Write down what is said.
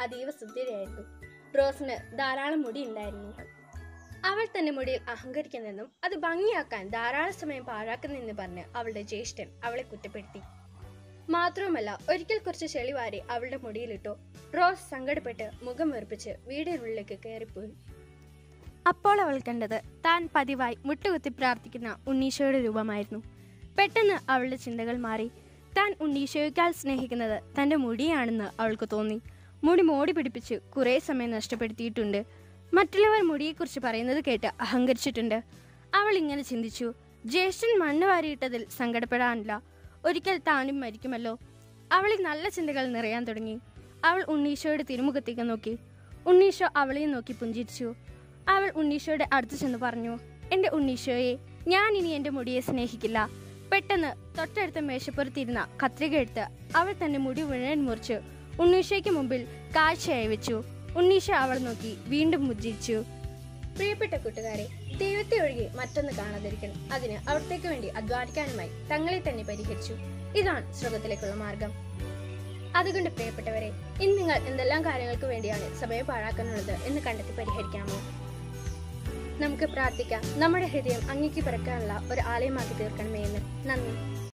അതീവ സുന്ദരിയായിരുന്നു റോസിന് ധാരാളം മുടി ഉണ്ടായിരുന്നു അവൾ തന്റെ മുടിയിൽ അഹങ്കരിക്കുന്നെന്നും അത് ഭംഗിയാക്കാൻ ധാരാളം സമയം പാഴാക്കുന്നെന്ന് പറഞ്ഞ് അവളുടെ ജ്യേഷ്ഠൻ അവളെ കുറ്റപ്പെടുത്തി മാത്രവുമല്ല ഒരിക്കൽ കുറച്ച് ചെളി വാരി അവളുടെ മുടിയിലിട്ടു റോസ് സങ്കടപ്പെട്ട് മുഖം വെറുപ്പിച്ച് വീടിനുള്ളിലേക്ക് കയറിപ്പോയി അപ്പോൾ അവൾ കണ്ടത് താൻ പതിവായി മുട്ടുകുത്തി പ്രാർത്ഥിക്കുന്ന ഉണ്ണീശോയുടെ രൂപമായിരുന്നു പെട്ടെന്ന് അവളുടെ ചിന്തകൾ മാറി താൻ ഉണ്ണീശോയേക്കാൾ സ്നേഹിക്കുന്നത് തന്റെ മുടിയാണെന്ന് അവൾക്ക് തോന്നി മുടി മോടി പിടിപ്പിച്ച് കുറേ സമയം നഷ്ടപ്പെടുത്തിയിട്ടുണ്ട് മറ്റുള്ളവർ മുടിയെക്കുറിച്ച് പറയുന്നത് കേട്ട് അഹങ്കരിച്ചിട്ടുണ്ട് അവൾ ഇങ്ങനെ ചിന്തിച്ചു ജ്യേഷ്ഠൻ മണ്ണ് വാരിയിട്ടതിൽ സങ്കടപ്പെടാനില്ല ഒരിക്കൽ താനും മരിക്കുമല്ലോ അവളിൽ നല്ല ചിന്തകൾ നിറയാൻ തുടങ്ങി അവൾ ഉണ്ണീശോയുടെ തിരുമുഖത്തേക്ക് നോക്കി ഉണ്ണീശോ അവളെയും നോക്കി പുഞ്ചിരിച്ചു അവൾ ഉണ്ണീശോയുടെ അടുത്ത് ചെന്ന് പറഞ്ഞു എന്റെ ഉണ്ണീശോയെ ഞാൻ ഇനി എന്റെ മുടിയെ സ്നേഹിക്കില്ല പെട്ടെന്ന് തൊട്ടടുത്ത മേശപ്പുറത്തിരുന്ന കത്രിക എടുത്ത് അവൾ തന്റെ മുടി മുഴുവൻ മുറിച്ച് ഉണ്ണീശോയ്ക്ക് മുമ്പിൽ കാഴ്ചയായി വെച്ചു ഉണ്ണീശോ അവൾ നോക്കി വീണ്ടും പുഞ്ചിരിച്ചു പ്രിയപ്പെട്ട കൂട്ടുകാരെ ദൈവത്തെ ഒഴികെ മറ്റൊന്ന് കാണാതിരിക്കണം അതിന് അവിടത്തേക്ക് വേണ്ടി അധ്വാനിക്കാനുമായി തങ്ങളെ തന്നെ പരിഹരിച്ചു ഇതാണ് സ്വർഗത്തിലേക്കുള്ള മാർഗം അതുകൊണ്ട് പ്രിയപ്പെട്ടവരെ ഇന്ന് നിങ്ങൾ എന്തെല്ലാം കാര്യങ്ങൾക്ക് വേണ്ടിയാണ് സമയം പാഴാക്കാനുള്ളത് എന്ന് കണ്ടെത്തി പരിഹരിക്കാമോ നമുക്ക് പ്രാർത്ഥിക്കാം നമ്മുടെ ഹൃദയം അങ്ങേക്ക് പിറക്കാനുള്ള ഒരു ആലയമാക്കി തീർക്കണമേ എന്ന് നന്ദി